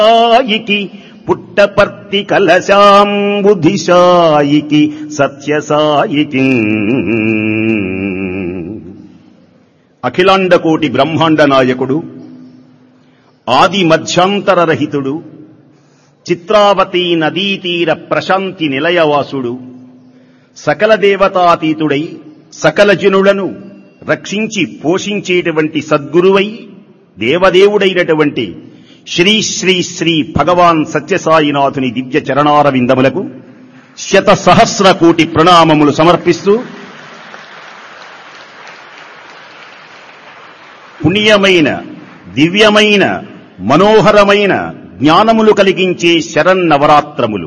సాయికి పుట్టపర్తి కలశాంబుధిశాయికి సత్యసాయికి అఖిలాండకోటి బ్రహ్మాండ నాయకుడు ఆది మధ్యాంతర రహితుడు చిత్రావతి నదీతీర ప్రశాంతి నిలయవాసుడు సకల దేవతాతీతుడై సకల జనులను రక్షించి పోషించేటువంటి సద్గురువై దేవదేవుడైనటువంటి శ్రీ శ్రీ శ్రీ భగవాన్ సత్యసాయినాథుని దివ్య చరణార విందములకు శత సహస్ర కోటి ప్రణామములు సమర్పిస్తూ పుణ్యమైన దివ్యమైన మనోహరమైన జ్ఞానములు కలిగించే శరన్నవరాత్రములు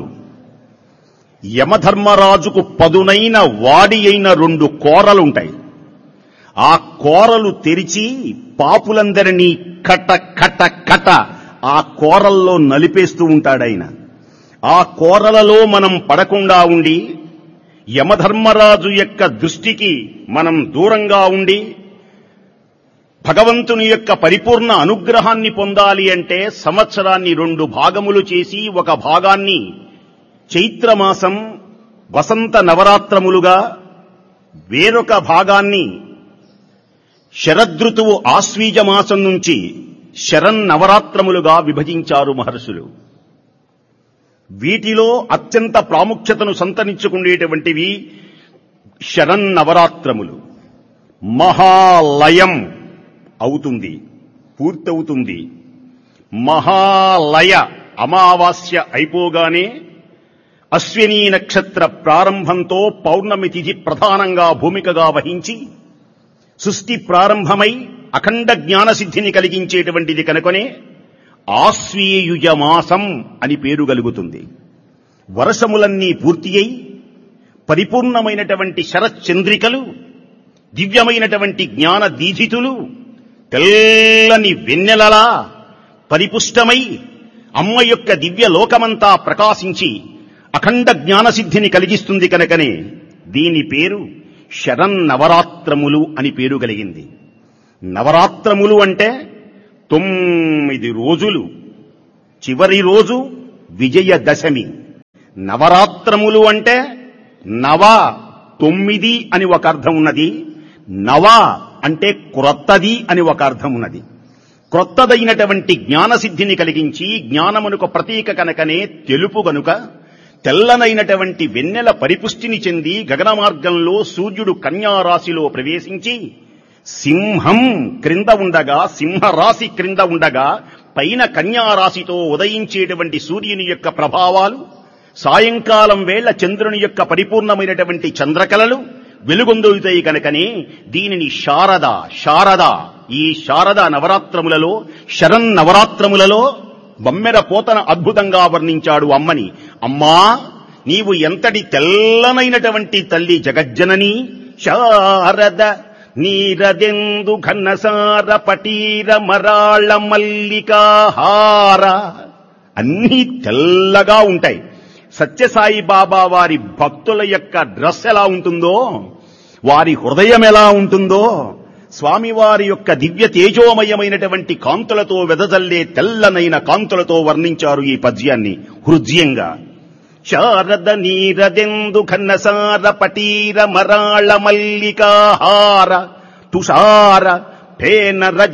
యమధర్మరాజుకు పదునైన వాడి అయిన రెండు కోరలుంటాయి ఆ కోరలు తెరిచి పాపులందరినీ కట కట కట ఆ కోరల్లో నలిపేస్తూ ఉంటాడాయన ఆ కోరలలో మనం పడకుండా ఉండి యమధర్మరాజు యొక్క దృష్టికి మనం దూరంగా ఉండి భగవంతుని యొక్క పరిపూర్ణ అనుగ్రహాన్ని పొందాలి అంటే సంవత్సరాన్ని రెండు భాగములు చేసి ఒక భాగాన్ని చైత్రమాసం వసంత నవరాత్రములుగా వేరొక భాగాన్ని శరదృతువు ఆశ్వీజ మాసం నుంచి శరన్నవరాత్రములుగా విభజించారు మహర్షులు వీటిలో అత్యంత ప్రాముఖ్యతను సంతరించుకునేటువంటివి శరన్నవరాత్రములు మహాలయం అవుతుంది పూర్తవుతుంది మహాలయ అమావాస్య అయిపోగానే అశ్వినీ నక్షత్ర ప్రారంభంతో పౌర్ణమి తిథి ప్రధానంగా భూమికగా వహించి సృష్టి ప్రారంభమై అఖండ జ్ఞానసిద్ధిని కలిగించేటువంటిది కనుకొనే ఆశ్వీయుజ మాసం అని పేరు కలుగుతుంది వర్షములన్నీ పూర్తి అయి పరిపూర్ణమైనటువంటి శరచంద్రికలు దివ్యమైనటువంటి జ్ఞాన దీధితులు తెల్లని వెన్నెలలా పరిపుష్టమై అమ్మ యొక్క దివ్య లోకమంతా ప్రకాశించి అఖండ జ్ఞానసిద్ధిని కలిగిస్తుంది కనుకనే దీని పేరు శరన్నవరాత్రములు అని పేరు కలిగింది నవరాత్రములు అంటే తొమ్మిది రోజులు చివరి రోజు విజయదశమి నవరాత్రములు అంటే నవ తొమ్మిది అని ఒక అర్థం ఉన్నది నవ అంటే క్రొత్తది అని ఒక అర్థం ఉన్నది క్రొత్తదైనటువంటి జ్ఞానసిద్ధిని కలిగించి జ్ఞానమునకు ప్రతీక కనుకనే తెలుపు గనుక తెల్లనైనటువంటి వెన్నెల పరిపుష్టిని చెంది గగన మార్గంలో సూర్యుడు కన్యారాశిలో ప్రవేశించి సింహం క్రింద ఉండగా సింహరాశి క్రింద ఉండగా పైన కన్యారాశితో ఉదయించేటువంటి సూర్యుని యొక్క ప్రభావాలు సాయంకాలం వేళ చంద్రుని యొక్క పరిపూర్ణమైనటువంటి చంద్రకళలు వెలుగొందుతాయి కనుకనే దీనిని శారద శారద ఈ శారద నవరాత్రములలో శరణ్ నవరాత్రములలో బమ్మెర పోతన అద్భుతంగా వర్ణించాడు అమ్మని అమ్మా నీవు ఎంతటి తెల్లనైనటువంటి తల్లి జగజ్జనని శారద నీరదెందు ఘనసార పటీర మరాళ మల్లికాహార అన్నీ తెల్లగా ఉంటాయి సత్యసాయి బాబా వారి భక్తుల యొక్క డ్రెస్ ఎలా ఉంటుందో వారి హృదయం ఎలా ఉంటుందో స్వామివారి యొక్క దివ్య తేజోమయమైనటువంటి కాంతులతో వెదజల్లే తెల్లనైన కాంతులతో వర్ణించారు ఈ పద్యాన్ని హృదయంగా శారద నీరదెందు ఘనసార పటీర మరాళ మల్లికాహార తుషార ఫేన రజ